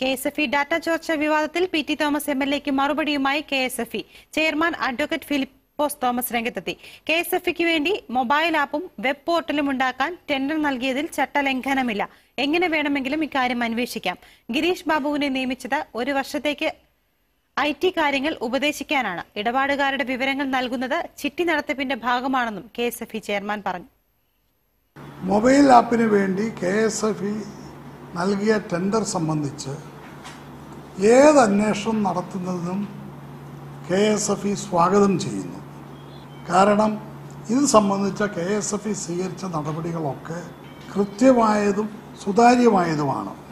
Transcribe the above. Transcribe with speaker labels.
Speaker 1: K S F E data ചോർച്ച വിവാദത്തിൽ പി ടി തോമസ് എം എൽ എക്ക് മറുപടിയുമായി K S F E chairman advocate Philipose Thomas രംഗത്തെത്തി കെ എസ് എഫ് ഇക്ക് വേണ്ടി മൊബൈൽ ആപ്പും വെബ് പോർട്ടലും ഉണ്ടാക്കാൻ ടെൻഡർ നൽകിയതിൽ ചട്ടലംഘനമില്ല എങ്ങനെ വേണമെങ്കിലും ഇക്കാര്യം അന്വേഷിക്കാം ഗിരീഷ് ബാബുവിനെ നിയമിച്ചത് ഒരു വർഷത്തേക്ക് ഐ ടി കാര്യങ്ങൾ ഉപദേശിക്കാനാണ് ഇടപാടുകാരുടെ വിവരങ്ങൾ നൽകുന്നത് ചിട്ടി നടത്തിപ്പിന്റെ ഭാഗമാണെന്നും കെ എസ് എഫ് ഇ ചെയർമാൻ പറഞ്ഞു
Speaker 2: മൊബൈൽ ആപ്പിന് വേണ്ടി കെ എസ് എഫ് ഇ നൽകിയ ടെൻഡർ സംബന്ധിച്ച് ഏത് അന്വേഷണം നടത്തുന്നതിനും കെ എസ് എഫ് ഇ സ്വാഗതം ചെയ്യുന്നു കാരണം ഇത് സംബന്ധിച്ച കെ എസ് എഫ് ഇ സ്വീകരിച്ച നടപടികളൊക്കെ കൃത്യമായതും സുതാര്യമായതുമാണ്